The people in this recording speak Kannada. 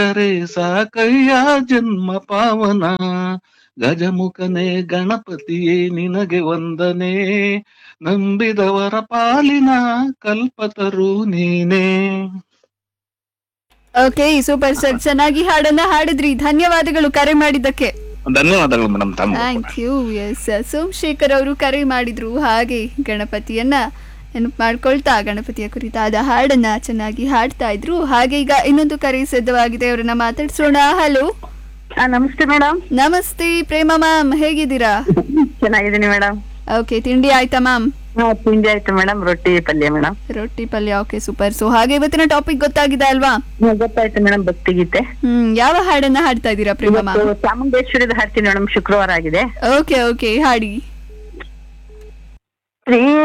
ರೆ ಸಾಕಯ್ಯ ಜನ್ಮ ಪಾವನ ಗಜಮುಖನೇ ಗಣಪತಿಯೇ ನಿನಗೆ ವಂದನೆ ನಂಬಿದವರ ಪಾಲಿನ ಕಲ್ಪತರು ನೀನೇ ಓಕೆ ಸೂಪರ್ ಸರ್ ಚೆನ್ನಾಗಿ ಹಾಡನ್ನ ಹಾಡಿದ್ರಿ ಧನ್ಯವಾದಗಳು ಕರೆ ಮಾಡಿದ್ದಕ್ಕೆ ಧನ್ಯವಾದಗಳು ಮೇಡಮ್ ತಮ್ಮ ಥ್ಯಾಂಕ್ ಯು ಎಸ್ ಸೋಮಶೇಖರ್ ಅವರು ಕರೆ ಮಾಡಿದ್ರು ಹಾಗೆ ಗಣಪತಿಯನ್ನ ನೆನಪು ಮಾಡ್ಕೊಳ್ತಾ ಗಣಪತಿಯ ಕುರಿತಾದ ಹಾಡನ್ನ ಚೆನ್ನಾಗಿ ಹಾಡ್ತಾ ಇದ್ರು ಹಾಗೆ ಈಗ ಇನ್ನೊಂದು ಕರೆ ಸಿದ್ಧವಾಗಿದೆ ಅವರನ್ನ ಮಾತಾಡ್ಸೋಣ ಹಲೋ ಹಾ ನಮಸ್ತೆ ಮೇಡಮ್ ನಮಸ್ತೆ ಪ್ರೇಮ ಮ್ಯಾಮ್ ಹೇಗಿದ್ದೀರಾ ಚೆನ್ನಾಗಿದ್ದೀನಿ ಮೇಡಮ್ ಓಕೆ ತಿಂಡಿ ಆಯ್ತಾ ಮ್ಯಾಮ್ ಹಾ ತಿಂಡಿ ಆಯ್ತು ಮೇಡಮ್ ರೊಟ್ಟಿ ಪಲ್ಯ ಮೇಡಮ್ ರೊಟ್ಟಿ ಪಲ್ಯ ಓಕೆ ಸೂಪರ್ ಸೊ ಹಾಗೆ ಇವತ್ತಿನ ಟಾಪಿಕ್ ಗೊತ್ತಾಗಿದೆ ಅಲ್ವಾ ಗೊತ್ತಾಯ್ತು ಮೇಡಮ್ ಭಕ್ತಿಗೀತೆ ಹ್ಮ್ ಯಾವ ಹಾಡನ್ನ ಹಾಡ್ತಾ ಇದ್ದೀರಾ ಪ್ರೇಮ ಮ್ಯಾಮ್ ಇವತ್ತು ಚಾಮುಂಡೇಶ್ವರಿದ ಹಾಡ್ತೀನಿ ಮೇಡಮ್ ಶುಕ್ರವಾರ ಆಗಿದೆ ಓಕೆ ಓಕೆ ಹಾಡಿ ಶ್ರೀ